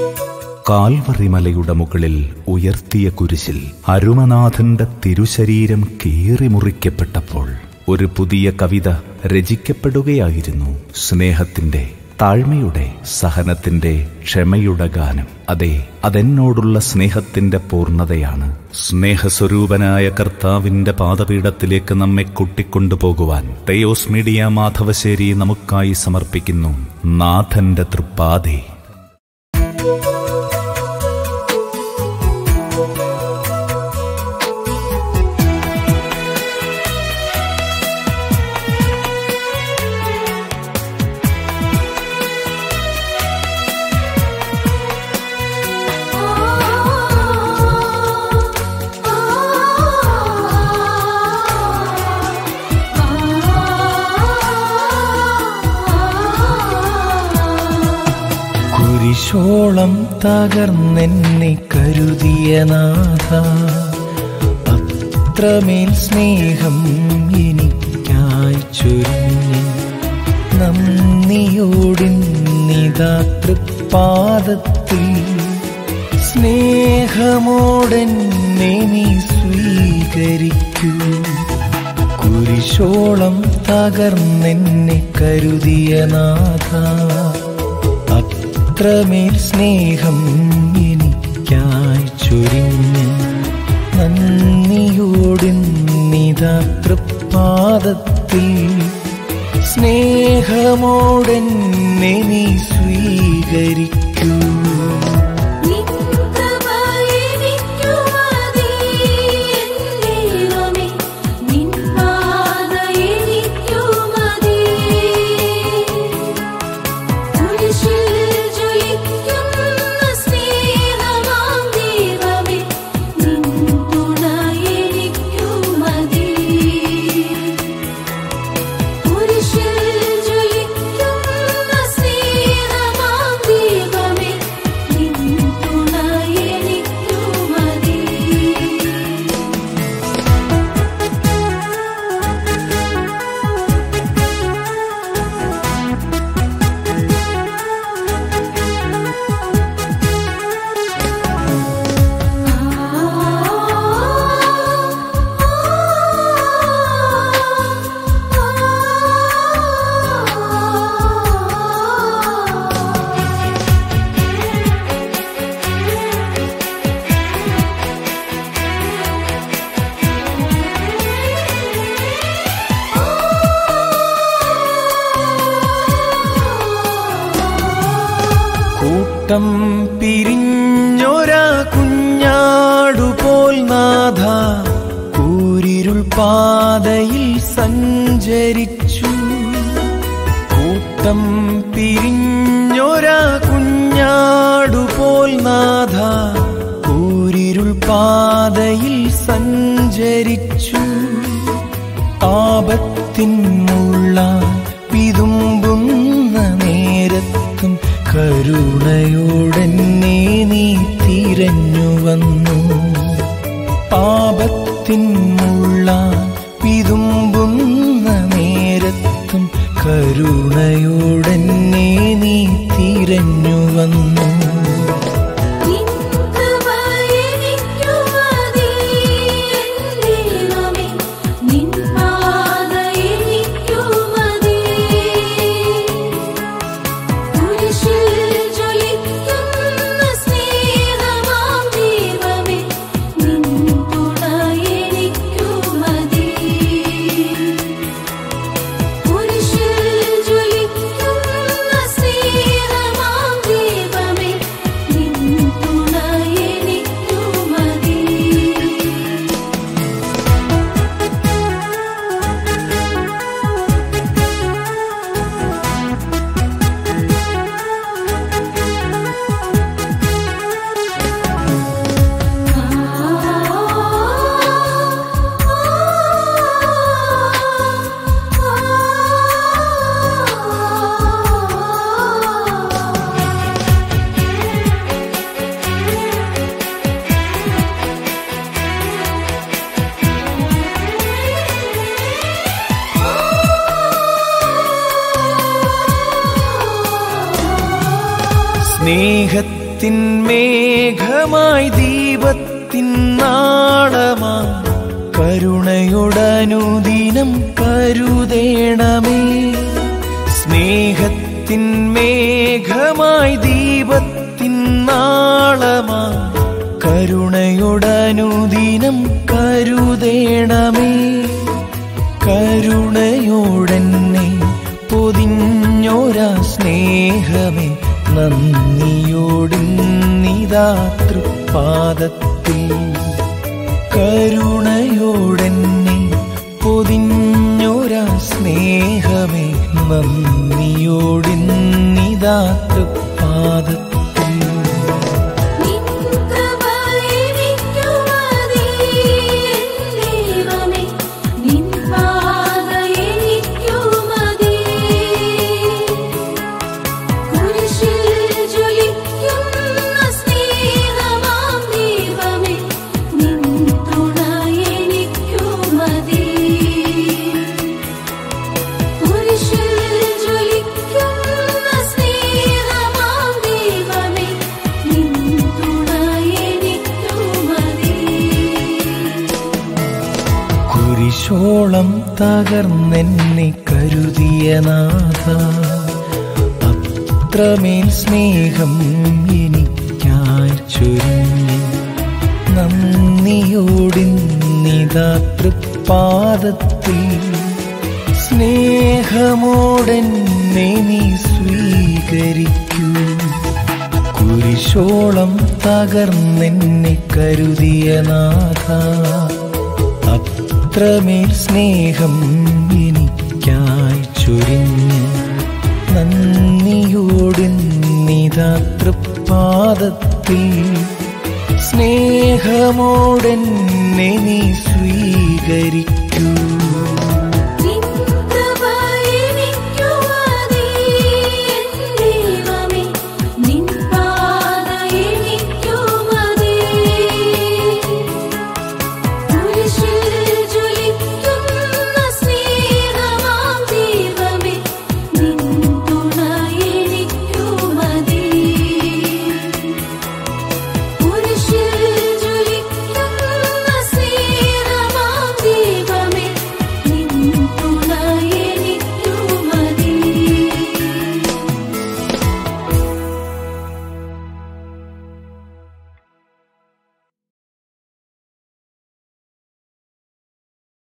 കാൽവറിമലയുടെ മുകളിൽ ഉയർത്തിയ കുരിശിൽ അരുമനാഥന്റെ തിരുശരീരം കീറിമുറിക്കപ്പെട്ടപ്പോൾ ഒരു പുതിയ കവിത രചിക്കപ്പെടുകയായിരുന്നു സ്നേഹത്തിന്റെ താഴ്മയുടെ സഹനത്തിന്റെ ക്ഷമയുടെ ഗാനം അതെ അതെന്നോടുള്ള സ്നേഹത്തിന്റെ പൂർണ്ണതയാണ് സ്നേഹസ്വരൂപനായ കർത്താവിന്റെ പാദപീഠത്തിലേക്ക് നമ്മെ കൂട്ടിക്കൊണ്ടുപോകുവാൻ തെയോസ് മീഡിയ മാധവശ്ശേരി നമുക്കായി സമർപ്പിക്കുന്നു നാഥന്റെ തൃപ്പാതേ കുരിശോളം തകർന്നെന്നെ കരുതിയ നാഥ അത്രമേൽ സ്നേഹം എനിക്കായി ചൊരിഞ്ഞ് നന്ദിയോടിന്നിതാ തൃപ്പാദത്തിൽ സ്നേഹമോടെന്നെ നീ സ്വീകരിക്കൂ കുരിശോളം തകർന്നെന്നെ കരുതിയ നാഥ അത്രമേൽ സ്നേഹം എനിക്കായി ചൊരിഞ്ഞ് നന്ദിയോടിന്നിതാ തൃപ്പാദത്തിൽ സ്നേഹമോടെന്നെ നീ സ്വീകരിക്കൂ കൂട്ടം പിരിഞ്ഞൊരാ കുഞ്ഞാടുപോൽ നാഥ കൂരിരുൾ പാതയിൽ സഞ്ചരിച്ചു കൂട്ടം പിരിഞ്ഞൊരാ കുഞ്ഞാടുപോൽ നാഥ കൂരിരുൾ പാതയിൽ സഞ്ചരിച്ചു ആപത്തിൻ മുള്ള വിതുമ്പുന്ന നേരത്തും കരുണയോടെന്നെ നീ തിരഞ്ഞു വന്നു പാപത്തിൻ മുള്ള വിതുമ്പുന്ന നേരത്തും കരുണയോടെന്നെ നീ തിരഞ്ഞു വന്നു സ്നേഹത്തിൻ മേഘമായി ദീപത്തിൻ നാളമാ കരുണയുടനുദിനം കരുതേണമേ സ്നേഹത്തിൻ മേഘമായി ദീപത്തിൻ നാളമാ കരുണയുടനുദിനം കരുതേണമേ കരുണയോടെന്നെ പൊതിഞ്ഞോരാ സ്നേഹമേ നന്ദിയോടിന്നിതാതൃപാദത്തിൽ കരുണയോടെന്നെ പൊതിഞ്ഞോരാ സ്നേഹമേ നന്ദിയോടിന്നിതാതൃപാദത്തിൽ നിൻകൃപയെനിക്കുമതി ദൈവമേ നിൻ പാതയെനിക്കുമതി കുരിശിൽ ജ്വലിക്കുന്ന സ്നേഹമാം ദൈവമേ നിൻ തുണയെനിക്കുമതി കുരിശിൽ ജ്വലിക്കുന്ന സ്നേഹമാം ദൈവമേ നിൻ തുണയെനിക്കുമതി കുരിശോളം തകർന്നെന്നെ കരുതിയ നാഥ അത്രമേൽ സ്നേഹം എനിക്കായി ചൊരിഞ്ഞ് നന്ദിയോടിന്നിതാതൃപാദത്തിൽ സ്നേഹമോടെന്നെ നീ സ്വീകരിക്കൂ കുരിശോളം തകർന്നെന്നെ കരുതിയ നാഥ അത്രമേൽ സ്നേഹം എനിക്കായി ചൊരിഞ്ഞ് നന്ദിയോടിന്നിതാതൃപാദത്തിൽ സ്നേഹമോടെന്നെ നീ സ്വീകരിക്കൂ